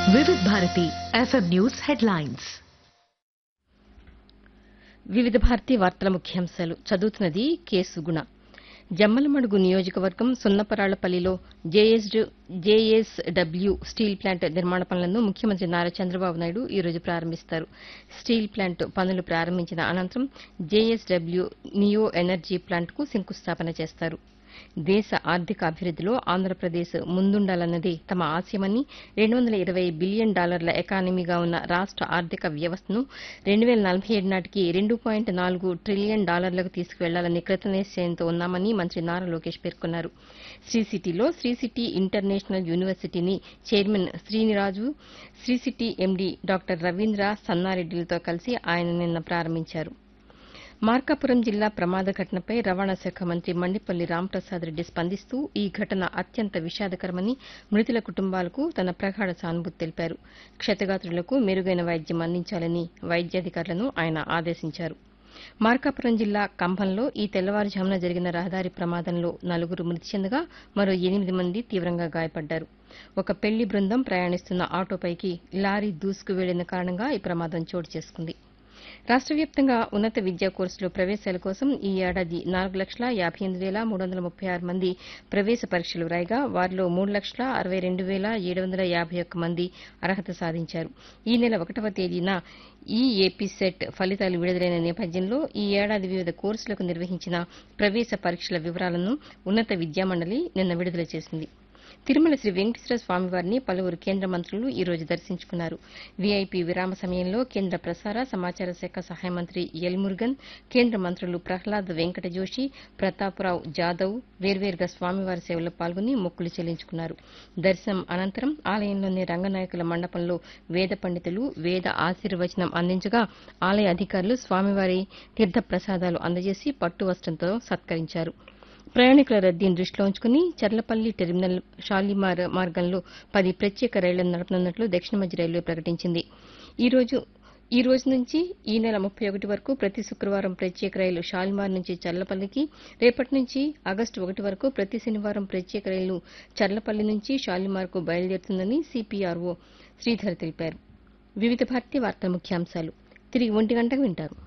వివిధ Bharati FM news headlines వివిధ భారతి వార్తల ముఖ్యాంశాలు చదువుతున్నది కె సుగుణ జమ్మలమడుగు నియోజకవర్గం సున్నపరాళ్లపల్లిలో జేఎస్డబ్ల్యూ స్టీల్ ప్లాంట్ నిర్మాణ పనులను ముఖ్యమంత్రి నారా చంద్రబాబు నాయుడు ఈ రోజు ప్రారంభిస్తారు స్టీల్ ప్లాంట్ పనులు ప్రారంభించిన అనంతరం జేఎస్డబ్ల్యూ నియో ఎనర్జీ ప్లాంట్కు శంకుస్థాపన చేస్తారు దేశ ఆర్థిక అభివృద్దిలో ఆంధ్రప్రదేశ్ ముందుండాలన్నదే తమ ఆశయమని రెండు వందల ఇరవై బిలియన్ డాలర్ల ఎకానమీగా ఉన్న రాష్ట ఆర్థిక వ్యవస్థను రెండు వేల నలభై ఏడు నాటికి రెండు పాయింట్ నాలుగు ట్రిలియన్ డాలర్లకు తీసుకువెళ్లాలని కృతనిశ్చయంతో ఉన్నామని మంత్రి నారా లోకేష్ పేర్కొన్నారు శ్రీ సిటీలో శ్రీ సిటీ ఇంటర్నేషనల్ యూనివర్సిటీని chairman Sriniraju Sri city MD doctor Ravindra సన్నారెడ్డిలతో కలిసి ఆయన నిన్న ప్రారంభించారు మార్కాపురం జిల్లా ప్రమాద ఘటనపై రవాణా శాఖ మంత్రి మండిపల్లి రాంప్రసాద్ రెడ్డి స్పందిస్తూ ఈ ఘటన అత్యంత విషాదకరమని మృతుల కుటుంబాలకు తన ప్రగాఢ సానుభూతి తెలిపారు క్షతగాత్రులకు మెరుగైన వైద్యం అందించాలని వైద్యాధికారులను ఆయన ఆదేశించారు మార్కాపురం జిల్లా కంభంలో ఈ తెల్లవారుజామున జరిగిన రహదారి ప్రమాదంలో నలుగురు మృతి చెందగా మరో ఎనిమిది మంది తీవ్రంగా గాయపడ్డారు ఒక పెళ్లి బృందం ప్రయాణిస్తున్న ఆటోపైకి లారీ దూసుకు వెళ్లిన కారణంగా ఈ ప్రమాదం చోటు చేసుకుంది రాష్ట వ్యాప్తంగా ఉన్నత విద్యా కోర్సులో ప్రవేశాల కోసం ఈ ఏడాది నాలుగు లక్షల యాభై ఎనిమిది వేల మూడు వందల ముప్పై ఆరు మంది ప్రవేశ పరీక్షలు రాయగా వారిలో మూడు లక్షల అరవై రెండు వేల ఏడు వందల యాభై ఒక్క మంది అర్హత సాధించారు ఈ నెల ఒకటవ తేదీన ఈ ఏపీ సెట్ ఫలితాలు విడుదలైన నేపథ్యంలో ఈ ఏడాది వివిధ కోర్సులకు నిర్వహించిన ప్రవేశ పరీక్షల వివరాలను ఉన్నత విద్యామండలి నిన్న విడుదల చేసింది తిరుమల శ్రీ వెంకటేశ్వర స్వామివారిని పలువురు కేంద్ర మంత్రులు ఈ రోజు దర్శించుకున్నారు వీఐపీ విరామ సమయంలో కేంద్ర ప్రసార సమాచార శాఖ సహాయ మంత్రి ఎల్ మురుగన్ కేంద్ర మంత్రులు ప్రహ్లాద్ వెంకట జోషి ప్రతాపరావు జాదవ్ వేర్వేరుగా స్వామివారి సేవలో పాల్గొని మొక్కులు చెల్లించుకున్నారు దర్శనం అనంతరం ఆలయంలోని రంగనాయకుల మండపంలో వేద పండితులు వేద ఆశీర్వచనం అందించగా ఆలయ అధికారులు స్వామివారి తీర్థ ప్రసాదాలు అందజేసి పట్టు వస్త్రంతో సత్కరించారు ప్రయాణికుల రద్దీని దృష్టిలో ఉంచుకుని చర్లపల్లి టెర్మినల్ షాలిమార్ మార్గంలో పది ప్రత్యేక రైళ్లను నడపనున్నట్లు దక్షిణ మధ్య రైల్వే ప్రకటించింది ఈ రోజు ఈ రోజు నుంచి ఈ నెల ముప్పై ఒకటి వరకు ప్రతి శుక్రవారం ప్రత్యేక రైలు షాలిమార్ నుంచి చర్లపల్లికి రేపటి నుంచి ఆగస్టు ఒకటి వరకు ప్రతి శనివారం ప్రత్యేక రైలు చర్లపల్లి నుంచి షాలిమార్కు బయలుదేరుతుందని సిపిఆర్ఓ శ్రీధర్ తెలిపారు వివిధ భారతి వార్తా ముఖ్యాంశాలు తిరిగి ఒంటి గంటకు వింటారు